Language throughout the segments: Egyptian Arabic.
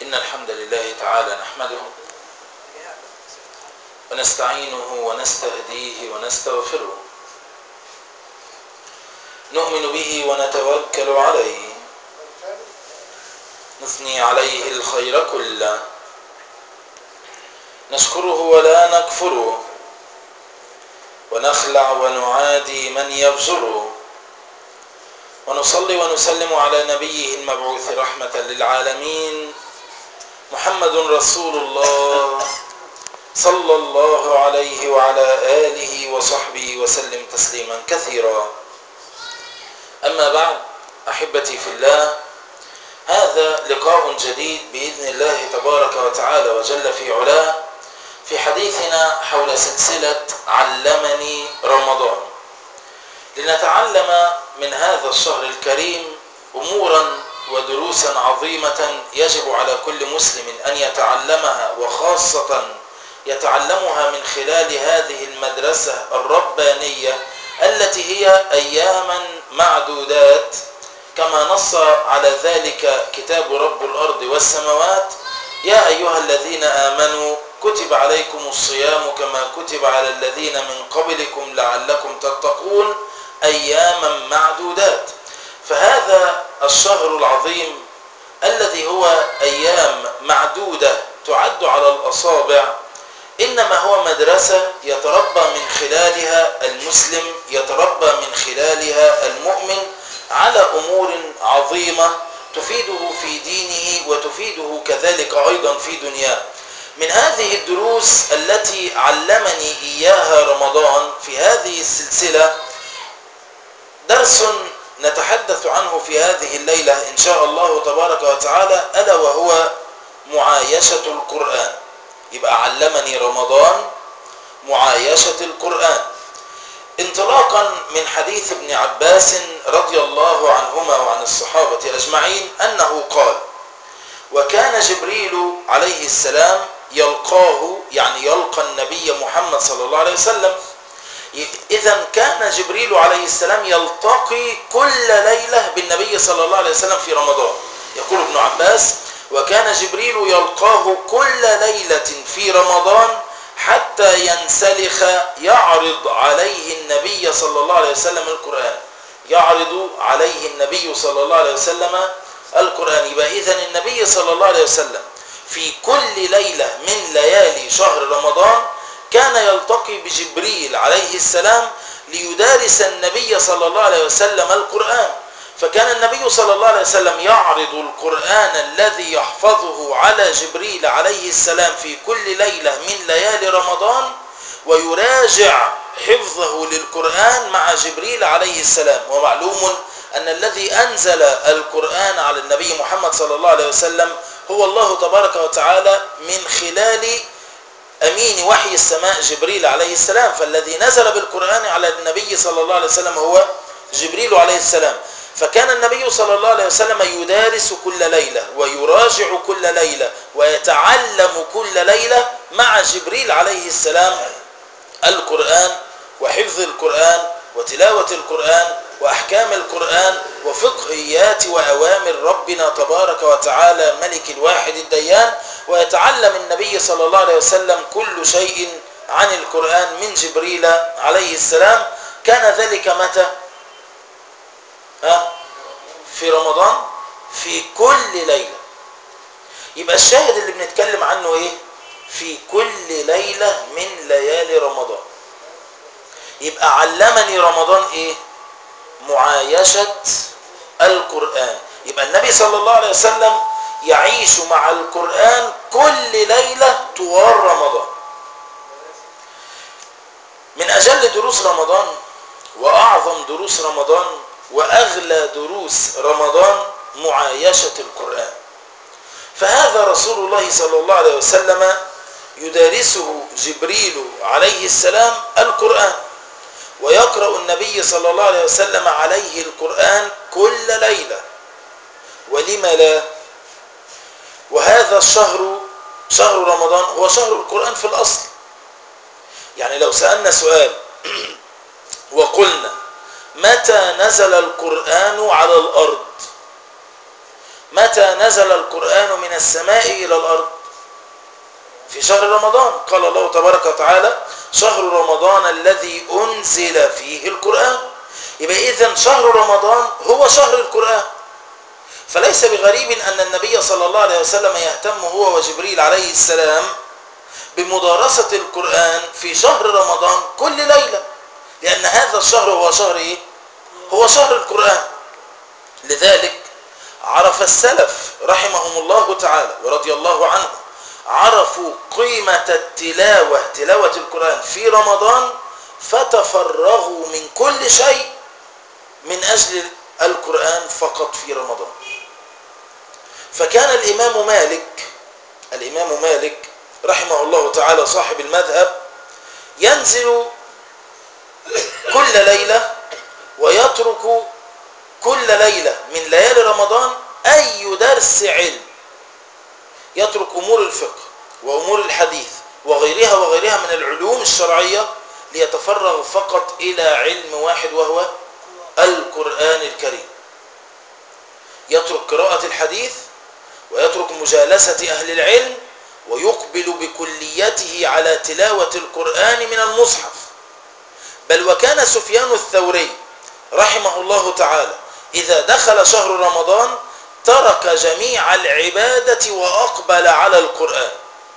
إن الحمد لله تعالى نحمده ونستعينه ونستهديه ونستغفره نؤمن به ونتوكل عليه نثني عليه الخير كله نشكره ولا نكفره ونخلع ونعادي من يفجره ونصلي ونسلم على نبيه المبعوث رحمة للعالمين محمد رسول الله صلى الله عليه وعلى آله وصحبه وسلم تسليما كثيرا أما بعد أحبتي في الله هذا لقاء جديد بإذن الله تبارك وتعالى وجل في علاه في حديثنا حول سلسلة علمني رمضان لنتعلم من هذا الشهر الكريم أمورا ودروسا عظيمة يجب على كل مسلم أن يتعلمها وخاصة يتعلمها من خلال هذه المدرسة الربانية التي هي أياما معدودات كما نص على ذلك كتاب رب الأرض والسماوات يا أيها الذين آمنوا كتب عليكم الصيام كما كتب على الذين من قبلكم لعلكم تتقون أياما معدودات فهذا الشهر العظيم الذي هو أيام معدودة تعد على الأصابع إنما هو مدرسة يتربى من خلالها المسلم يتربى من خلالها المؤمن على أمور عظيمة تفيده في دينه وتفيده كذلك أيضا في دنياه من هذه الدروس التي علمني إياها رمضان في هذه السلسلة درس نتحدث عنه في هذه الليلة إن شاء الله تبارك وتعالى ألا وهو معايشة القرآن يبقى علمني رمضان معايشة القرآن انطلاقا من حديث ابن عباس رضي الله عنهما وعن الصحابة أجمعين أنه قال وكان جبريل عليه السلام يلقاه يعني يلقى النبي محمد صلى الله عليه وسلم إذا كان جبريل عليه السلام يلتقي كل ليلة بالنبي صلى الله عليه وسلم في رمضان يقول ابن عباس وكان جبريل يلقاه كل ليلة في رمضان حتى ينسلخ يعرض عليه النبي صلى الله عليه وسلم القرآن يعرض عليه النبي صلى الله عليه وسلم القرآن يبقى إذن النبي صلى الله عليه وسلم في كل ليلة من ليالي شهر رمضان كان يلتقي بجبريل عليه السلام ليدارس النبي صلى الله عليه وسلم القرآن فكان النبي صلى الله عليه وسلم يعرض القرآن الذي يحفظه على جبريل عليه السلام في كل ليلة من ليالي رمضان ويراجع حفظه للقرآن مع جبريل عليه السلام ومعلوم أن الذي أنزل القرآن على النبي محمد صلى الله عليه وسلم هو الله تبارك وتعالى من خلال أمين وحي السماء جبريل عليه السلام فالذي نزل بالقرآن على النبي صلى الله عليه وسلم هو جبريل عليه السلام فكان النبي صلى الله عليه وسلم يدارس كل ليلة ويراجع كل ليلة ويتعلم كل ليلة مع جبريل عليه السلام القرآن وحفظ القرآن وتلاوة القرآن وأحكام القرآن وفقهيات وأوامر ربنا تبارك وتعالى ملك الواحد الديان ويتعلم النبي صلى الله عليه وسلم كل شيء عن القرآن من جبريل عليه السلام كان ذلك متى ها في رمضان في كل ليلة يبقى الشاهد اللي بنتكلم عنه ايه في كل ليلة من ليالي رمضان يبقى علمني رمضان ايه معايشة القرآن يبقى النبي صلى الله عليه وسلم يعيش مع القرآن كل ليلة طوال رمضان من أجل دروس رمضان وأعظم دروس رمضان وأغلى دروس رمضان معايشة القرآن فهذا رسول الله صلى الله عليه وسلم يدارسه جبريل عليه السلام القرآن ويقرأ النبي صلى الله عليه وسلم عليه القرآن كل ليلة ولم لا وهذا الشهر شهر رمضان هو شهر القرآن في الأصل يعني لو سألنا سؤال وقلنا متى نزل القرآن على الأرض متى نزل القرآن من السماء إلى الأرض في شهر رمضان قال الله تبارك وتعالى شهر رمضان الذي أنزل فيه القرآن يبقى إذن شهر رمضان هو شهر القرآن فليس بغريب أن النبي صلى الله عليه وسلم يهتم هو وجبريل عليه السلام بمدارسة القرآن في شهر رمضان كل ليلة لأن هذا الشهر هو شهر إيه؟ هو شهر القرآن لذلك عرف السلف رحمهم الله تعالى ورضي الله عنهم عرفوا قيمة التلاوة تلاوة القرآن في رمضان فتفرغوا من كل شيء من أجل القرآن فقط في رمضان فكان الإمام مالك الإمام مالك رحمه الله تعالى صاحب المذهب ينزل كل ليلة ويترك كل ليلة من ليالي رمضان أي درس علم يترك أمور الفقه وأمور الحديث وغيرها وغيرها من العلوم الشرعية ليتفرغ فقط إلى علم واحد وهو القرآن الكريم يترك قراءة الحديث ويترك مجالسة أهل العلم ويقبل بكليته على تلاوة القرآن من المصحف بل وكان سفيان الثوري رحمه الله تعالى إذا دخل شهر رمضان ترك جميع العبادة وأقبل على القرآن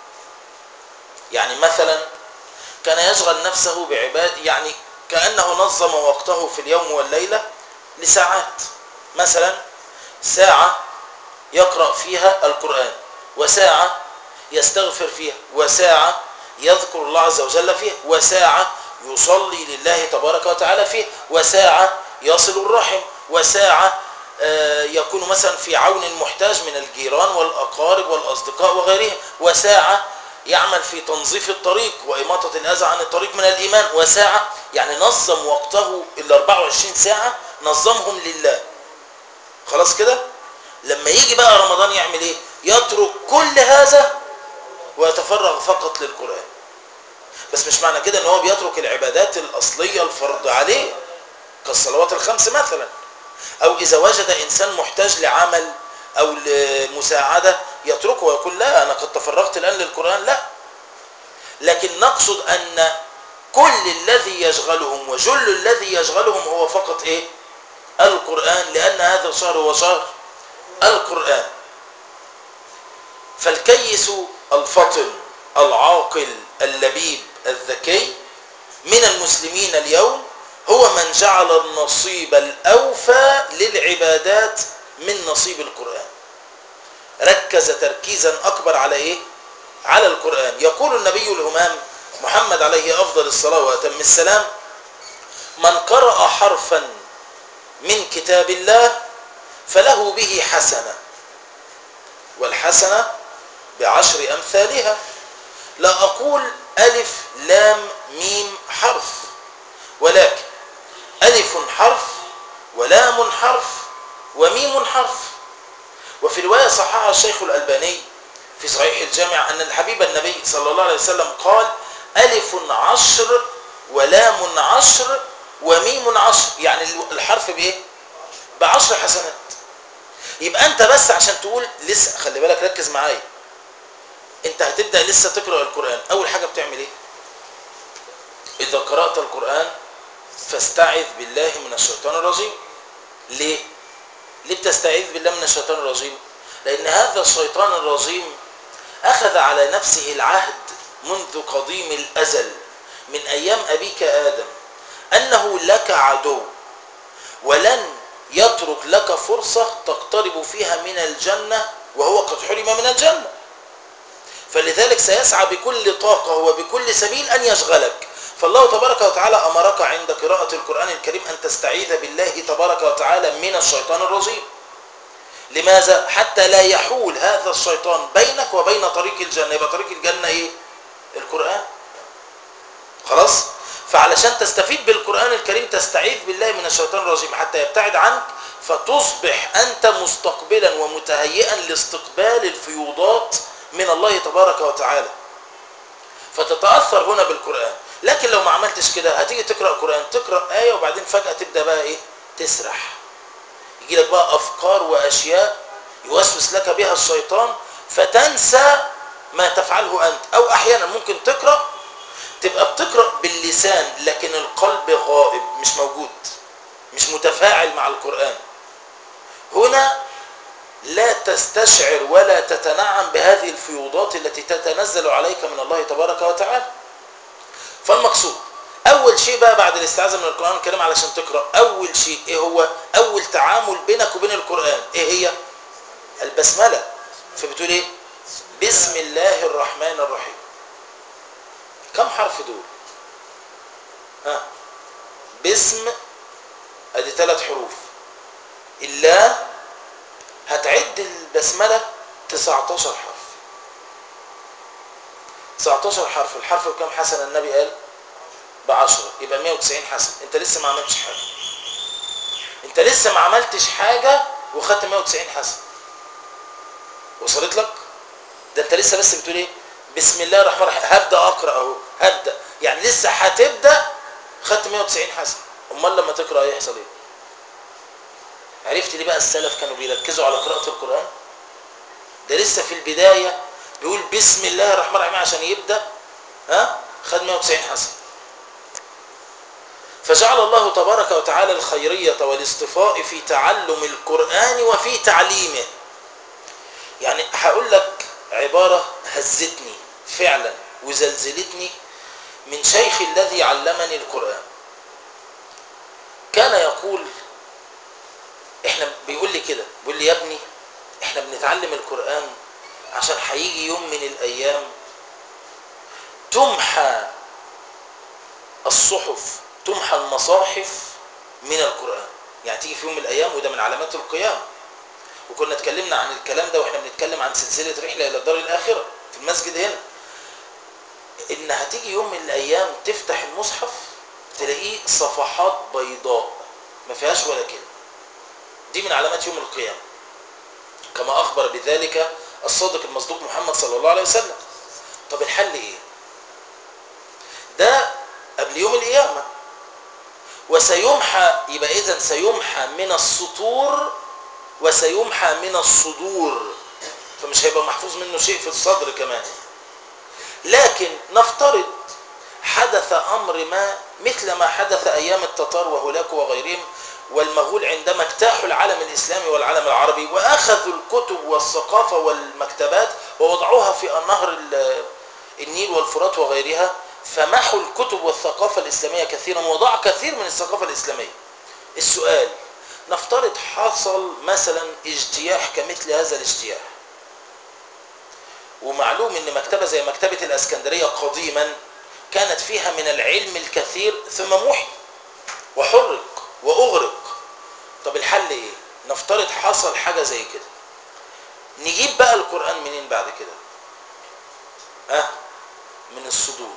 يعني مثلا كان يشغل نفسه بعباد يعني كأنه نظم وقته في اليوم والليلة لساعات مثلا ساعة يقرأ فيها القرآن وساعة يستغفر فيها وساعة يذكر الله عز وجل فيها وساعة يصلي لله تبارك وتعالى فيه وساعة يصل الرحم وساعة يكون مثلا في عون المحتاج من الجيران والأقارب والأصدقاء وغيرهم وساعة يعمل في تنظيف الطريق وإماطة الأذى عن الطريق من الإيمان وساعة يعني نظم وقته ال 24 ساعة نظمهم لله خلاص كده لما يجي بقى رمضان يعمل ايه يترك كل هذا ويتفرغ فقط للقرآن بس مش معنى كده ان هو بيترك العبادات الأصلية الفرض عليه كالصلوات الخمس مثلا او اذا وجد انسان محتاج لعمل او لمساعدة يتركه ويقول لا انا قد تفرغت الان للقرآن لا لكن نقصد ان كل الذي يشغلهم وجل الذي يشغلهم هو فقط ايه القرآن لان هذا الشهر هو شهر القرآن فالكيس الفطن العاقل اللبيب الذكي من المسلمين اليوم هو من جعل النصيب الأوفى للعبادات من نصيب القرآن ركز تركيزا أكبر على إيه؟ على القرآن يقول النبي الهمام محمد عليه أفضل الصلاة وأتم السلام من قرأ حرفا من كتاب الله فله به حسنة والحسنة بعشر أمثالها لا أقول ألف لام ميم حرف ولكن ألف حرف ولام حرف وميم حرف وفي رواية صححها الشيخ الألباني في صحيح الجامع أن الحبيب النبي صلى الله عليه وسلم قال ألف عشر ولام عشر وميم عشر يعني الحرف بإيه؟ بعشر حسنات يبقى أنت بس عشان تقول لسه خلي بالك ركز معايا أنت هتبدأ لسه تقرأ القرآن أول حاجة بتعمل إيه؟ إذا قرأت القرآن فاستعذ بالله من الشيطان الرجيم ليه ليه بتستعيذ بالله من الشيطان الرجيم لان هذا الشيطان الرجيم اخذ على نفسه العهد منذ قديم الازل من ايام ابيك ادم انه لك عدو ولن يترك لك فرصة تقترب فيها من الجنة وهو قد حرم من الجنة فلذلك سيسعى بكل طاقة وبكل سبيل أن يشغلك فالله تبارك وتعالى أمرك عند قراءة القرآن الكريم أن تستعيذ بالله تبارك وتعالى من الشيطان الرجيم لماذا؟ حتى لا يحول هذا الشيطان بينك وبين طريق الجنة يبقى طريق الجنة إيه؟ القرآن خلاص؟ فعلشان تستفيد بالقرآن الكريم تستعيذ بالله من الشيطان الرجيم حتى يبتعد عنك فتصبح أنت مستقبلا ومتهيئا لاستقبال الفيوضات من الله تبارك وتعالى فتتأثر هنا بالقرآن لكن لو ما عملتش كده هتيجي تقرأ قرآن تقرأ آية وبعدين فجأة تبدأ بقى إيه تسرح يجي لك بقى أفكار وأشياء يوسوس لك بها الشيطان فتنسى ما تفعله أنت أو أحيانا ممكن تقرأ تبقى بتقرأ باللسان لكن القلب غائب مش موجود مش متفاعل مع القرآن هنا لا تستشعر ولا تتنعم بهذه الفيوضات التي تتنزل عليك من الله تبارك وتعالى فالمقصود اول شيء بقى بعد الاستعاذه من القران الكريم علشان تقرا اول شيء ايه هو اول تعامل بينك وبين القران ايه هي البسمله فبتقول ايه بسم الله الرحمن الرحيم كم حرف دول ها باسم ادي ثلاث حروف الله هتعد البسمله 19 حرف 19 حرف الحرف بكم حسنه النبي قال بعشرة يبقى 190 حسنه انت لسه ما عملتش حاجه انت لسه ما عملتش حاجه وخدت 190 حسنه وصلت لك ده انت لسه بس بتقول ايه بسم الله الرحمن الرحيم هبدا اقرا اهو هبدا يعني لسه هتبدا خدت 190 حسنه امال لما تقرا يحصل ايه عرفت ليه بقى السلف كانوا بيركزوا على قراءه القران ده لسه في البدايه بيقول بسم الله الرحمن الرحيم عشان يبدا ها خد 190 حسنه فجعل الله تبارك وتعالى الخيريه والاصطفاء في تعلم القران وفي تعليمه يعني هقول لك عباره هزتني فعلا وزلزلتني من شيخ الذي علمني القران كان يقول احنا بيقول لي كده بيقول لي يا ابني احنا بنتعلم القرآن عشان هيجي يوم من الايام تمحى الصحف تمحى المصاحف من القرآن يعني تيجي في يوم من الايام وده من علامات القيامة وكنا اتكلمنا عن الكلام ده واحنا بنتكلم عن سلسلة رحلة الى الدار الاخرة في المسجد هنا ان هتيجي يوم من الايام تفتح المصحف تلاقيه صفحات بيضاء ما فيهاش ولا كلمة دي من علامات يوم القيامة كما أخبر بذلك الصادق المصدوق محمد صلى الله عليه وسلم طب الحل إيه ده قبل يوم القيامة وسيمحى يبقى إذن سيمحى من السطور وسيمحى من الصدور فمش هيبقى محفوظ منه شيء في الصدر كمان لكن نفترض حدث أمر ما مثل ما حدث أيام التتار وهولاكو وغيرهم والمغول عندما اجتاحوا العالم الإسلامي والعالم العربي وأخذوا الكتب والثقافة والمكتبات ووضعوها في نهر النيل والفرات وغيرها فمحوا الكتب والثقافة الإسلامية كثيرا وضع كثير من الثقافة الإسلامية السؤال نفترض حصل مثلا اجتياح كمثل هذا الاجتياح ومعلوم ان مكتبة زي مكتبة الاسكندرية قديما كانت فيها من العلم الكثير ثم محي وحرق واغرق طب الحل ايه نفترض حصل حاجة زي كده نجيب بقى القرآن منين بعد كده اه من الصدور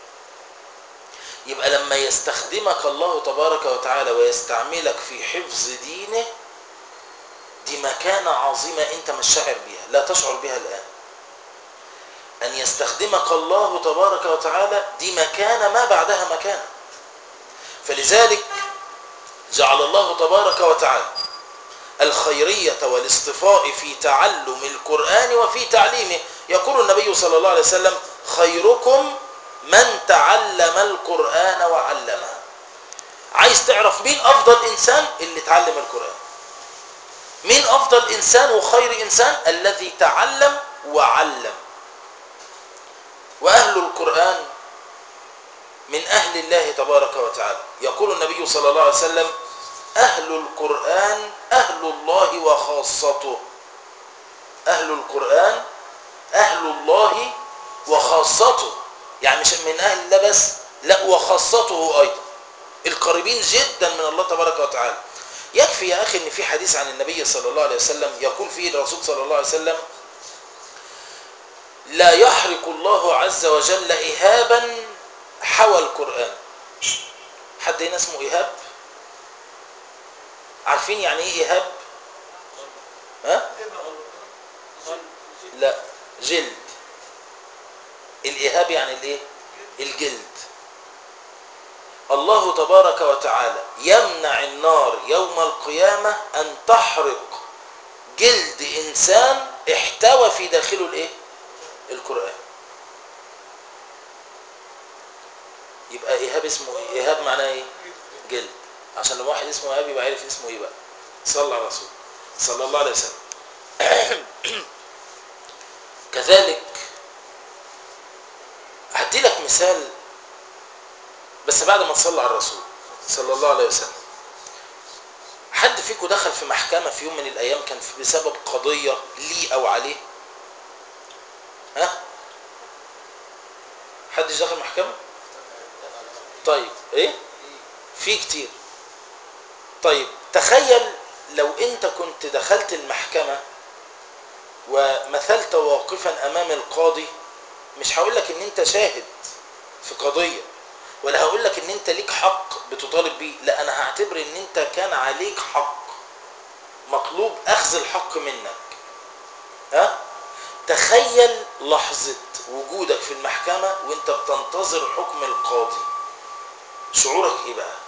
يبقى لما يستخدمك الله تبارك وتعالى ويستعملك في حفظ دينه دي مكانة عظيمة انت مش شاعر بيها لا تشعر بها الآن أن يستخدمك الله تبارك وتعالى دي مكانة ما بعدها مكانة فلذلك جعل الله تبارك وتعالى الخيرية والاصطفاء في تعلم القرآن وفي تعليمه يقول النبي صلى الله عليه وسلم خيركم من تعلم القرآن وعلمه عايز تعرف مين أفضل إنسان اللي تعلم القرآن مين أفضل إنسان وخير إنسان الذي تعلم وعلم وأهل القرآن من أهل الله تبارك وتعالى يقول النبي صلى الله عليه وسلم أهل القرآن أهل الله وخاصته أهل القرآن أهل الله وخاصته يعني مش من أهل الله بس لا وخاصته أيضا القريبين جدا من الله تبارك وتعالى يكفي يا أخي أن في حديث عن النبي صلى الله عليه وسلم يقول فيه الرسول صلى الله عليه وسلم لا يحرق الله عز وجل إهابا حوى القرآن حد هنا اسمه إيهاب عارفين يعني ايه إيهاب ها لا جلد الإيهاب يعني الايه الجلد الله تبارك وتعالى يمنع النار يوم القيامة أن تحرق جلد انسان احتوى في داخله الايه القران يبقى ايهاب اسمه ايه ايهاب معناه ايه جلد عشان لو واحد اسمه ايهاب يبقى عارف اسمه ايه بقى صلى على الرسول صلى الله عليه وسلم كذلك هدي لك مثال بس بعد ما تصلى على الرسول صلى الله عليه وسلم حد فيكم دخل في محكمة في يوم من الأيام كان في- بسبب قضية ليه أو عليه ها حدش دخل محكمة طيب ايه في كتير طيب تخيل لو انت كنت دخلت المحكمة ومثلت واقفا امام القاضي مش هقول لك ان انت شاهد في قضية ولا هقول لك ان انت ليك حق بتطالب بيه لا انا هعتبر ان انت كان عليك حق مطلوب اخذ الحق منك ها تخيل لحظة وجودك في المحكمة وانت بتنتظر حكم القاضي شعورك ايه بقى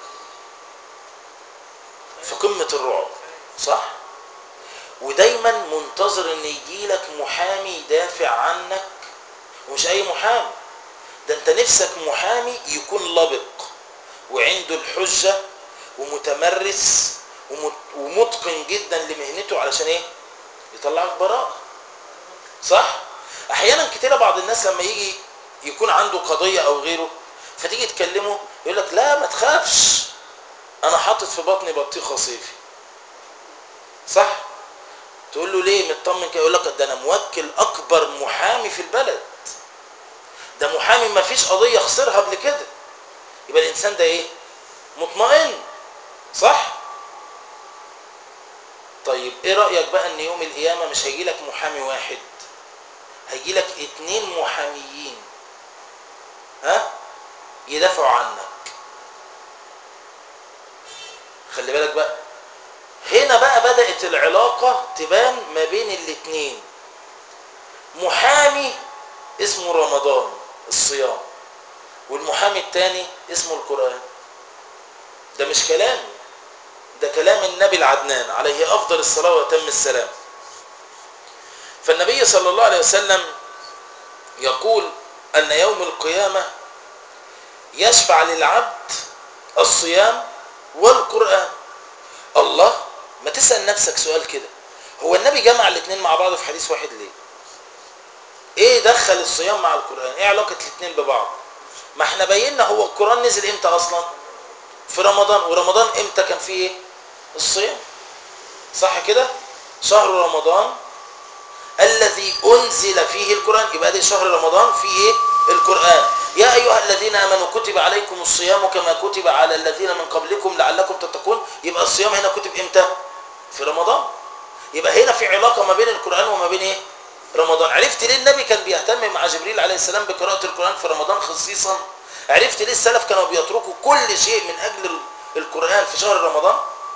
في قمة الرعب صح ودايما منتظر ان يجيلك محامي يدافع عنك ومش اي محامي ده انت نفسك محامي يكون لبق وعنده الحجة ومتمرس ومت- ومتقن جدا لمهنته علشان ايه يطلعك براءة صح احيانا كتيرة بعض الناس لما يجي يكون عنده قضية او غيره فتيجي تكلمه يقول لك لا ما تخافش انا حاطط في بطني بطيخة صيفي صح تقول له ليه مطمن كده يقول لك ده انا موكل اكبر محامي في البلد ده محامي ما فيش قضية خسرها قبل كده يبقى الانسان ده ايه مطمئن صح طيب ايه رأيك بقى ان يوم القيامة مش هيجي لك محامي واحد هيجي لك اتنين محاميين ها يدافعوا عنك خلي بالك بقى هنا بقى بدأت العلاقة تبان ما بين الاتنين محامي اسمه رمضان الصيام والمحامي التاني اسمه القرآن ده مش كلامي ده كلام النبي العدنان عليه أفضل الصلاة وأتم السلام فالنبي صلى الله عليه وسلم يقول أن يوم القيامة يشفع للعبد الصيام والقرآن الله ما تسأل نفسك سؤال كده هو النبي جمع الاثنين مع بعض في حديث واحد ليه ايه دخل الصيام مع القرآن ايه علاقة الاثنين ببعض ما احنا بينا هو القرآن نزل امتى اصلا في رمضان ورمضان امتى كان فيه ايه الصيام صح كده شهر رمضان الذي انزل فيه القرآن يبقى دي شهر رمضان فيه ايه القرآن يا ايها الذين امنوا كتب عليكم الصيام كما كتب على الذين من قبلكم لعلكم تتقون يبقى الصيام هنا كتب امتى في رمضان يبقى هنا في علاقة ما بين القرآن وما بين ايه رمضان عرفت ليه النبي كان بيهتم مع جبريل عليه السلام بقراءة القرآن في رمضان خصيصا عرفت ليه السلف كانوا بيتركوا كل شيء من اجل القرآن في شهر رمضان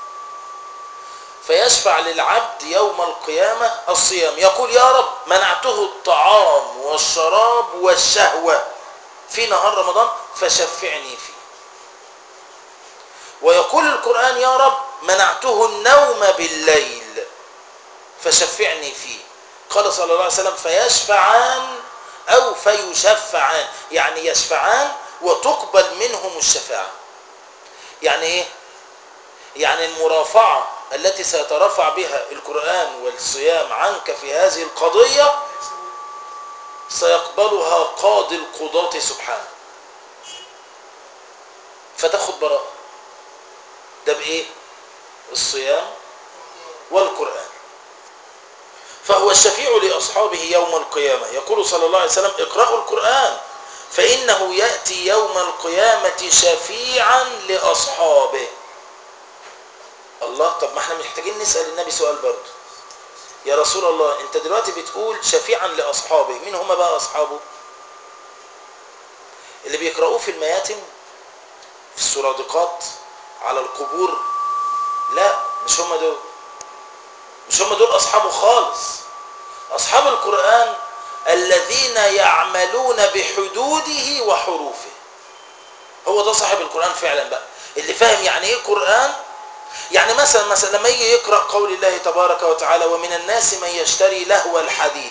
فيشفع للعبد يوم القيامة الصيام يقول يا رب منعته الطعام والشراب والشهوة في نهار رمضان فشفعني فيه ويقول القرآن يا رب منعته النوم بالليل فشفعني فيه قال صلى الله عليه وسلم فيشفعان أو فيشفعان يعني يشفعان وتقبل منهم الشفاعة يعني ايه يعني المرافعة التي سيترفع بها القرآن والصيام عنك في هذه القضية سيقبلها قاضي القضاة سبحانه فتاخد براءة ده بإيه الصيام والقرآن فهو الشفيع لأصحابه يوم القيامة يقول صلى الله عليه وسلم اقرأوا القرآن فإنه يأتي يوم القيامة شفيعا لأصحابه الله طب ما احنا محتاجين نسأل النبي سؤال برضه يا رسول الله انت دلوقتي بتقول شفيعا لأصحابه مين هم بقى أصحابه اللي بيقرأوه في المياتم في السرادقات على القبور لا مش هم دول مش هم دول أصحابه خالص أصحاب القرآن الذين يعملون بحدوده وحروفه هو ده صاحب القرآن فعلا بقى اللي فاهم يعني ايه قرآن يعني مثلا مثلا لما يجي يقرأ قول الله تبارك وتعالى ومن الناس من يشتري لهو الحديث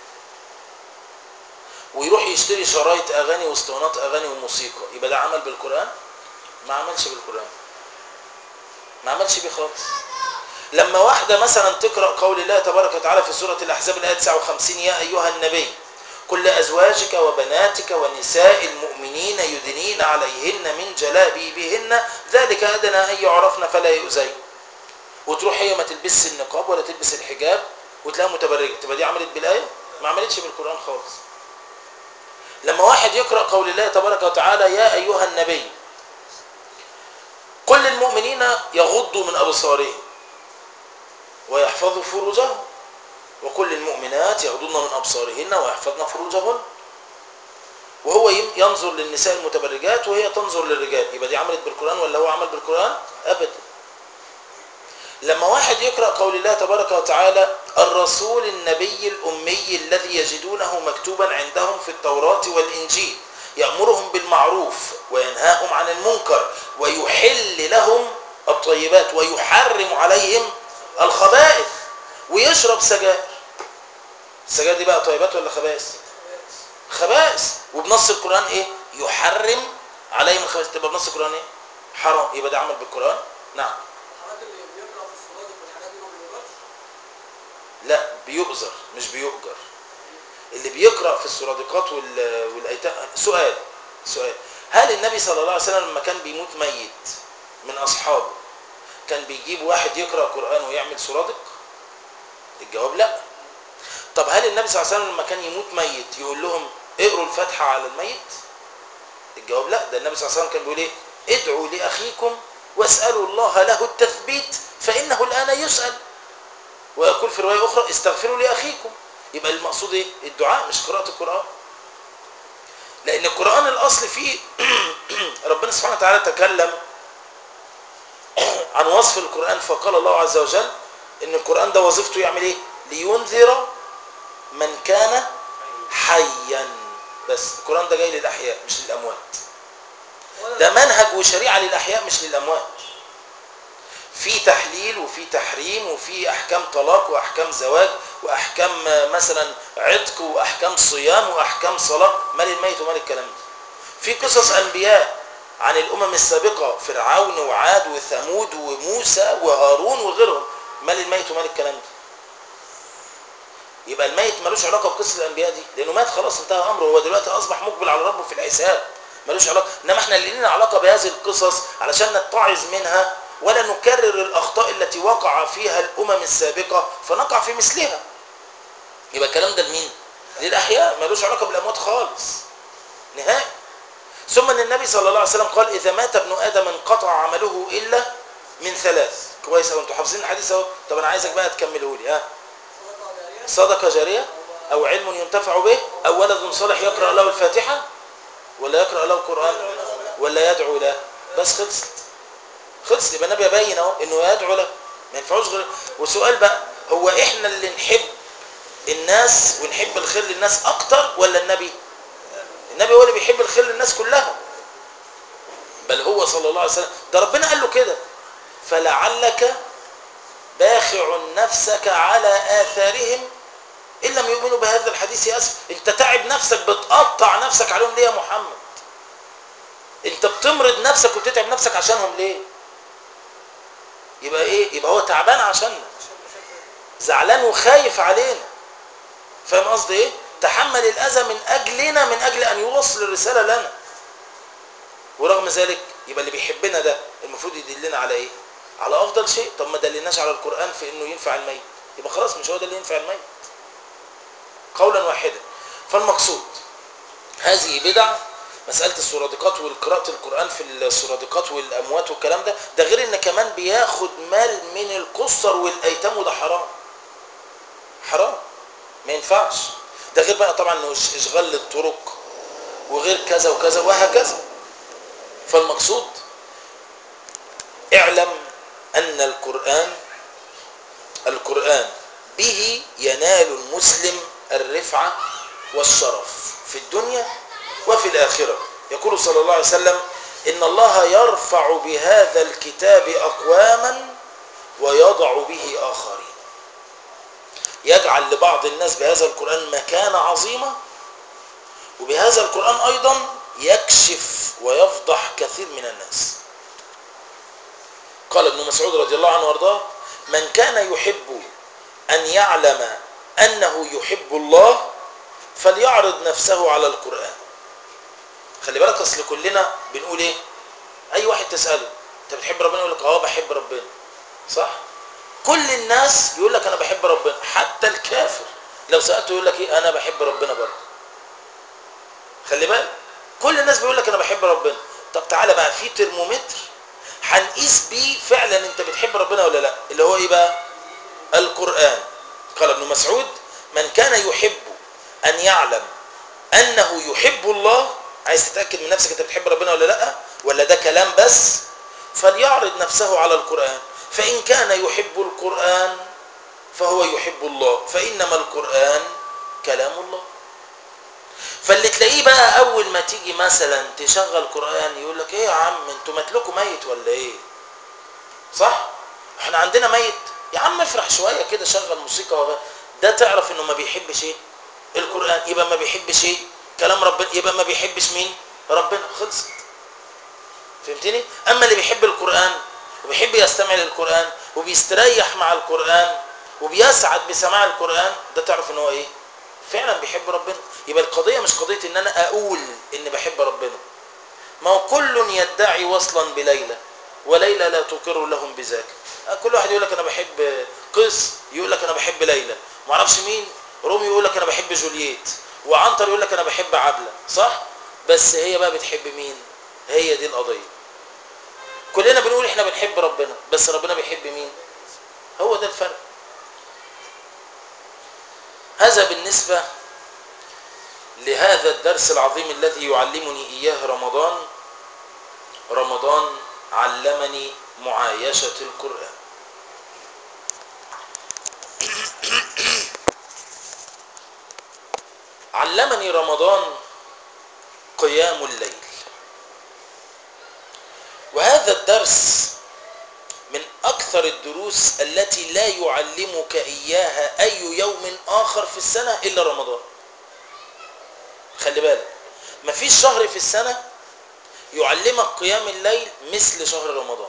ويروح يشتري شرايط اغاني واسطوانات اغاني وموسيقى يبقى ده عمل بالقرآن ما عملش بالقرآن ما عملش بيه خالص لما واحدة مثلا تقرأ قول الله تبارك وتعالى في سورة الأحزاب الآية 59 يا أيها النبي كل أزواجك وبناتك ونساء المؤمنين يدنين عليهن من جلابيبهن ذلك أدنى أن يعرفن فلا يؤذين وتروح هي ما تلبسش النقاب ولا تلبس الحجاب وتلاقيها متبرجة تبقى دي عملت بالآية ما عملتش بالقرآن خالص لما واحد يقرأ قول الله تبارك وتعالى يا أيها النبي كل المؤمنين يغضوا من أبصارهم ويحفظوا فروجهم وكل المؤمنات يغضضن من أبصارهن ويحفظن فروجهن وهو ينظر للنساء المتبرجات وهي تنظر للرجال يبقى دي عملت بالقرآن ولا هو عمل بالقرآن أبدا لما واحد يقرأ قول الله تبارك وتعالى الرسول النبي الأمي الذي يجدونه مكتوبا عندهم في التوراة والإنجيل يأمرهم بالمعروف وينهاهم عن المنكر ويحل لهم الطيبات ويحرم عليهم الخبائث ويشرب سجائر السجائر دي بقى طيبات ولا خبائث خبائث وبنص القرآن ايه يحرم عليهم الخبائث تبقى بنص القرآن ايه حرام يبقى ده عمل بالقرآن نعم الحاجات اللي بيقرا في الصلاه والحاجات دي ما بيقراش لا بيؤذر مش بيؤجر اللي بيقرأ في السرادقات وال- والأيتام سؤال سؤال هل النبي صلى الله عليه وسلم لما كان بيموت ميت من أصحابه كان بيجيب واحد يقرأ قرآن ويعمل سرادق الجواب لا طب هل النبي صلى الله عليه وسلم لما كان يموت ميت يقول لهم اقروا الفاتحة على الميت الجواب لا ده النبي صلى الله عليه وسلم كان بيقول ايه ادعوا لأخيكم واسألوا الله له التثبيت فإنه الآن يسأل ويقول في رواية أخرى استغفروا لأخيكم يبقى المقصود ايه الدعاء مش قراءة القرآن لأن القرآن الأصل فيه ربنا سبحانه وتعالى تكلم عن وصف القرآن فقال الله عز وجل إن القرآن ده وظيفته يعمل ايه لينذر من كان حيا بس القرآن ده جاي للأحياء مش للأموات ده منهج وشريعة للأحياء مش للأموات في تحليل وفي تحريم وفي احكام طلاق واحكام زواج واحكام مثلا عتق واحكام صيام واحكام صلاه مال الميت ومال الكلام ده في قصص انبياء عن الامم السابقه فرعون وعاد وثمود وموسى وهارون وغيرهم مال الميت ومال الكلام ده يبقى الميت ملوش علاقه بقصه الانبياء دي لانه مات خلاص انتهى امره هو دلوقتي اصبح مقبل على ربه في الحساب ملوش علاقه انما احنا اللي لنا علاقه بهذه القصص علشان نتعظ منها ولا نكرر الاخطاء التي وقع فيها الامم السابقه فنقع في مثلها يبقى الكلام ده لمين للاحياء ملوش علاقه بالاموات خالص نهائي ثم ان النبي صلى الله عليه وسلم قال اذا مات ابن ادم انقطع عمله الا من ثلاث كويس قوي انتوا حافظين الحديث اهو طب انا عايزك بقى تكمله لي ها صدقه جاريه صدقه جاريه او علم ينتفع به او ولد صالح يقرا له الفاتحه ولا يقرا له القران ولا يدعو له بس خلصت خلص يبقى النبي يبين اهو انه يدعو له ما ينفعوش غير وسؤال بقى هو احنا اللي نحب الناس ونحب الخير للناس اكتر ولا النبي النبي هو اللي بيحب الخير للناس كلها بل هو صلى الله عليه وسلم ده ربنا قال له كده فلعلك باخع نفسك على آثارهم إن لم يؤمنوا بهذا الحديث يا أسف أنت تعب نفسك بتقطع نفسك عليهم ليه يا محمد أنت بتمرض نفسك وبتتعب نفسك عشانهم ليه يبقى إيه يبقى هو تعبان عشاننا زعلان وخايف علينا فاهم قصدي إيه تحمل الأذى من أجلنا من أجل أن يوصل الرسالة لنا ورغم ذلك يبقى اللي بيحبنا ده المفروض يدلنا على ايه على افضل شيء طب ما دلناش على القران في انه ينفع الميت يبقى خلاص مش هو ده اللي ينفع الميت قولا واحدا فالمقصود هذه بدع مسألة السرادقات والقراءة القرآن في السرادقات والأموات والكلام ده ده غير إن كمان بياخد مال من القصر والأيتام وده حرام حرام ما ينفعش ده غير بقى طبعا إنه إشغال للطرق وغير كذا وكذا وهكذا فالمقصود اعلم أن القرآن القرآن به ينال المسلم الرفعة والشرف في الدنيا وفي الآخرة يقول صلى الله عليه وسلم إن الله يرفع بهذا الكتاب أقواما ويضع به آخرين يجعل لبعض الناس بهذا القرآن مكانة عظيمة وبهذا القرآن أيضا يكشف ويفضح كثير من الناس قال ابن مسعود رضي الله عنه وارضاه من كان يحب أن يعلم أنه يحب الله فليعرض نفسه على القرآن خلي بالك أصل كلنا بنقول إيه أي واحد تسأله أنت بتحب ربنا يقول لك أه بحب ربنا صح كل الناس يقول لك أنا بحب ربنا حتى الكافر لو سألته يقول لك إيه أنا بحب ربنا برضه خلي بالك كل الناس بيقول لك أنا بحب ربنا طب تعالى بقى في ترمومتر هنقيس بيه فعلا انت بتحب ربنا ولا لا اللي هو ايه بقى القرآن قال ابن مسعود من كان يحب ان يعلم انه يحب الله عايز تتأكد من نفسك انت بتحب ربنا ولا لا ولا ده كلام بس فليعرض نفسه على القرآن فإن كان يحب القرآن فهو يحب الله فإنما القرآن كلام الله فاللي تلاقيه بقى اول ما تيجي مثلا تشغل قرآن يقول لك ايه يا عم انتوا ماتلكوا ميت ولا ايه صح احنا عندنا ميت يا عم افرح شوية كده شغل موسيقى وغير. ده تعرف انه ما بيحبش ايه القرآن يبقى ما بيحبش ايه كلام ربنا يبقى ما بيحبش مين ربنا خلصت فهمتني اما اللي بيحب القرآن وبيحب يستمع للقرآن وبيستريح مع القرآن وبيسعد بسماع القرآن ده تعرف ان هو ايه فعلا بيحب ربنا يبقى القضية مش قضية ان انا اقول ان بحب ربنا ما هو كل يدعي وصلا بليلى وليلى لا تقر لهم بذاك كل واحد يقول لك انا بحب قيس يقول لك انا بحب ليلى ما اعرفش مين رومي يقول لك انا بحب جولييت وعنتر يقول لك انا بحب عبلة صح بس هي بقى بتحب مين هي دي القضية كلنا بنقول احنا بنحب ربنا بس ربنا بيحب مين هو ده الفرق هذا بالنسبة لهذا الدرس العظيم الذي يعلمني إياه رمضان رمضان علمني معايشة القرآن علمني رمضان قيام الليل وهذا الدرس من أكثر الدروس التي لا يعلمك إياها أي يوم آخر في السنة إلا رمضان خلي بالك مفيش شهر في السنة يعلمك قيام الليل مثل شهر رمضان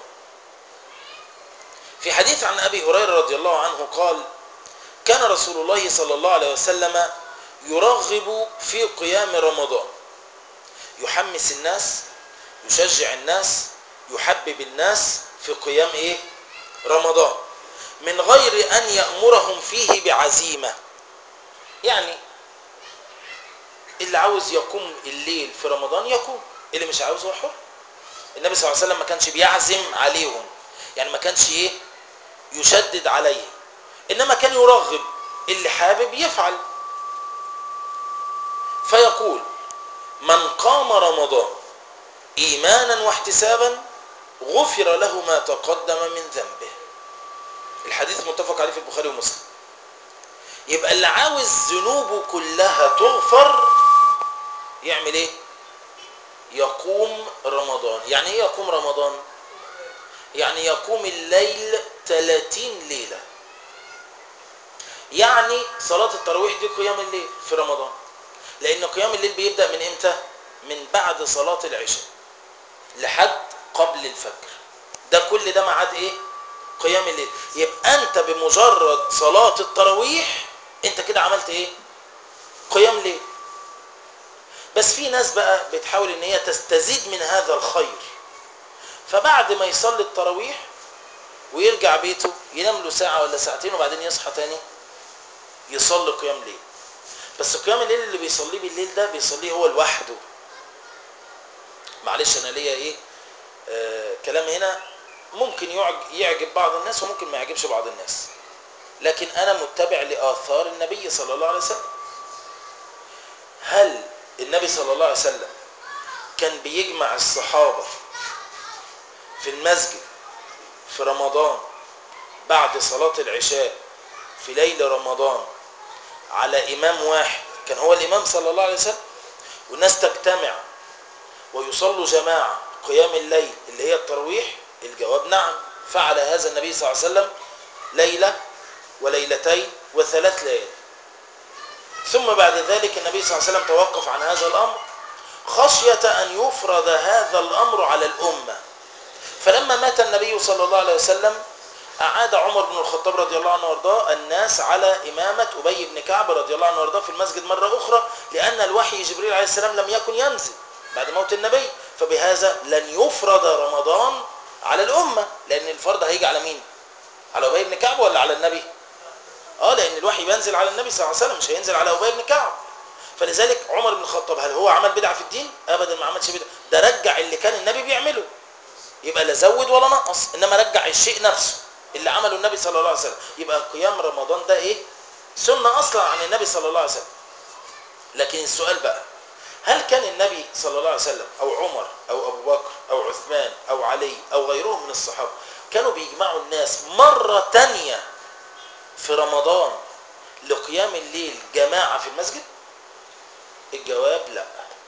في حديث عن أبي هريرة رضي الله عنه قال كان رسول الله صلى الله عليه وسلم يرغب في قيام رمضان يحمس الناس يشجع الناس يحبب الناس في قيام ايه رمضان من غير ان يأمرهم فيه بعزيمة يعني اللي عاوز يقوم الليل في رمضان يقوم اللي مش عاوز هو حر النبي صلى الله عليه وسلم ما كانش بيعزم عليهم يعني ما كانش ايه يشدد عليهم انما كان يرغب اللي حابب يفعل فيقول من قام رمضان ايمانا واحتسابا غفر له ما تقدم من ذنبه الحديث متفق عليه في البخاري ومسلم يبقى اللي عاوز ذنوبه كلها تغفر يعمل ايه يقوم رمضان يعني ايه يقوم رمضان يعني يقوم الليل 30 ليلة يعني صلاة التراويح دي قيام الليل في رمضان لان قيام الليل بيبدأ من امتى من بعد صلاة العشاء لحد قبل الفجر ده كل ده ميعاد ايه قيام الليل يبقى انت بمجرد صلاة التراويح انت كده عملت ايه قيام ليل بس في ناس بقى بتحاول ان هي تستزيد من هذا الخير فبعد ما يصلي التراويح ويرجع بيته ينام له ساعة ولا ساعتين وبعدين يصحى تاني يصلي قيام ليل بس قيام الليل اللي بيصليه بالليل ده بيصليه هو لوحده معلش انا ليا ايه آه كلام هنا ممكن يعجب بعض الناس وممكن ما يعجبش بعض الناس لكن انا متبع لاثار النبي صلى الله عليه وسلم هل النبي صلى الله عليه وسلم كان بيجمع الصحابة في المسجد في رمضان بعد صلاة العشاء في ليل رمضان على إمام واحد كان هو الإمام صلى الله عليه وسلم والناس تجتمع ويصلوا جماعة قيام الليل اللي هي الترويح الجواب نعم فعل هذا النبي صلى الله عليه وسلم ليلة وليلتين وثلاث ليالي ثم بعد ذلك النبي صلى الله عليه وسلم توقف عن هذا الأمر خشية أن يفرض هذا الأمر على الأمة فلما مات النبي صلى الله عليه وسلم أعاد عمر بن الخطاب رضي الله عنه وارضاه الناس على إمامة أبي بن كعب رضي الله عنه وارضاه في المسجد مرة أخرى لأن الوحي جبريل عليه السلام لم يكن ينزل بعد موت النبي فبهذا لن يفرض رمضان على الأمة لأن الفرض هيجي على مين؟ على أبي بن كعب ولا على النبي؟ اه لأن الوحي بينزل على النبي صلى الله عليه وسلم مش هينزل على أبي بن كعب فلذلك عمر بن الخطاب هل هو عمل بدعة في الدين؟ أبدا ما عملش بدعة ده رجع اللي كان النبي بيعمله يبقى لا زود ولا نقص انما رجع الشيء نفسه اللي عمله النبي صلى الله عليه وسلم يبقى قيام رمضان ده ايه سنة اصلا عن النبي صلى الله عليه وسلم لكن السؤال بقى هل كان النبي صلى الله عليه وسلم او عمر او ابو بكر او عثمان او علي او غيرهم من الصحابة كانوا بيجمعوا الناس مرة تانية في رمضان لقيام الليل جماعة في المسجد الجواب لا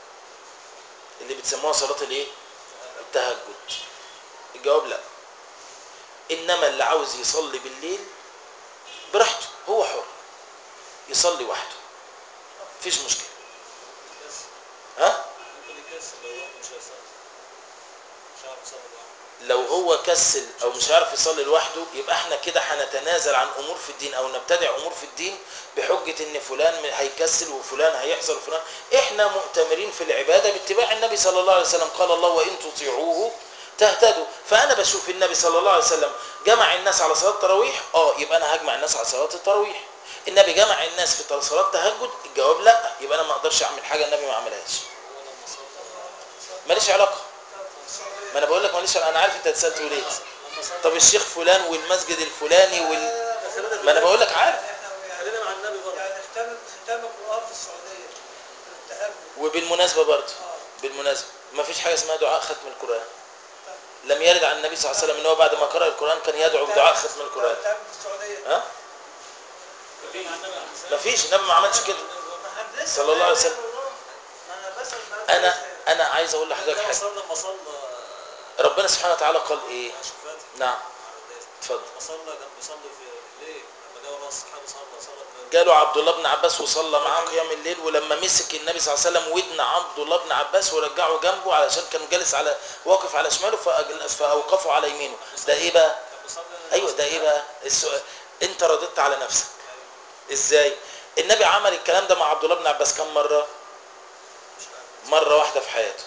اللي بتسموها صلاة الايه التهجد الجواب لا انما اللي عاوز يصلي بالليل براحته هو حر يصلي وحده مفيش مشكله بس ها ممكن يكسل لو هو مش هيصلي مش عارف يصلي لوحده لو هو كسل او مش عارف يصلي لوحده يبقى احنا كده هنتنازل عن امور في الدين او نبتدع امور في الدين بحجه ان فلان هيكسل وفلان هيحصل وفلان احنا مؤتمرين في العباده باتباع النبي صلى الله عليه وسلم قال الله وان تطيعوه تهتدوا فانا بشوف النبي صلى الله عليه وسلم جمع الناس على صلاه التراويح اه يبقى انا هجمع الناس على صلاه التراويح النبي جمع الناس في صلاه التهجد الجواب لا يبقى انا ما اقدرش اعمل حاجه النبي ما عملهاش هو لما صلى ماليش علاقه ما انا بقول لك ماليش علاقة. انا عارف انت هتسال تقول ايه لما صلى طب الشيخ فلان والمسجد الفلاني وال... خلينا ما انا بقول لك عارف خلينا مع النبي برضه يعني ختام ختام القرآن في السعودية في التهجد وبالمناسبه برضه اه بالمناسبه ما فيش حاجه اسمها دعاء ختم القران لم يرد عن النبي صلى الله عليه وسلم ان هو بعد ما قرأ القران كان يدعو بدعاء ختم القران التهجد في السعودية ها خلينا مع النبي عليه الصلاة ما فيش النبي ما عملش كده ما احنا لسه صلى الله عليه لا وسلم. إله إلا الله. ما انا بسأل بقى انا لسه. انا عايز اقول لحضرتك والسلام حاجه صلى لما صلى ربنا سبحانه وتعالى قال ايه عشان فاتح نعم اتفضل لما صلى كان بيصلي في الليل لما جاء ناس الصحابه صلى صلى التهجد. جاله عبد الله بن عباس وصلى معاه قيام الليل ولما مسك النبي صلى الله عليه وسلم ودن عبد الله بن عباس ورجعه جنبه علشان كان جالس على واقف على شماله فأجل- فاوقفه على يمينه ده ايه بقى كان بيصلي ايوه ده ايه بقى السؤال انت رددت على نفسك ازاي النبي عمل الكلام ده مع عبد الله بن عباس كم مره مش عارف. مره واحده في حياته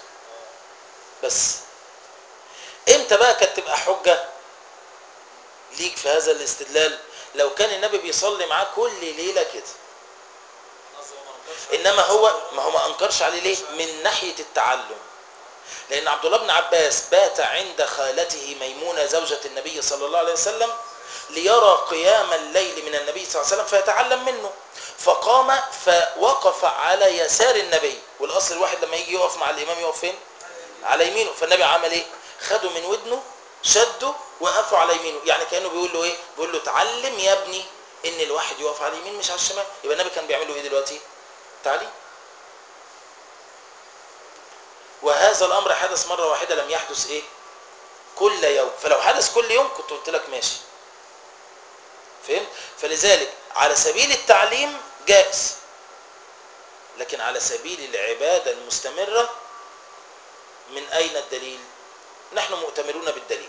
بس امتى بقى كانت تبقى حجه ليك في هذا الاستدلال لو كان النبي بيصلي معاه كل ليله كده قصدي هو ما نكرش عليه. انما هو ما هو ما انكرش عليه ليه من ناحيه التعلم لان عبد الله بن عباس بات عند خالته ميمونه زوجة النبي صلى الله عليه وسلم ليرى قيام الليل من النبي صلى الله عليه وسلم فيتعلم منه فقام فوقف على يسار النبي والاصل الواحد لما يجي يقف مع الامام يقف فين على يمينه فالنبي عمل ايه خده من ودنه شده وقفه على يمينه يعني كانه بيقول له ايه بيقول له اتعلم يا ابني ان الواحد يقف على اليمين مش على الشمال يبقى النبي كان بيعمل له ايه دلوقتي تعليم وهذا الامر حدث مره واحده لم يحدث ايه كل يوم فلو حدث كل يوم كنت قلت لك ماشي فهمت فلذلك على سبيل التعليم جائز لكن على سبيل العباده المستمره من اين الدليل نحن مؤتمرون بالدليل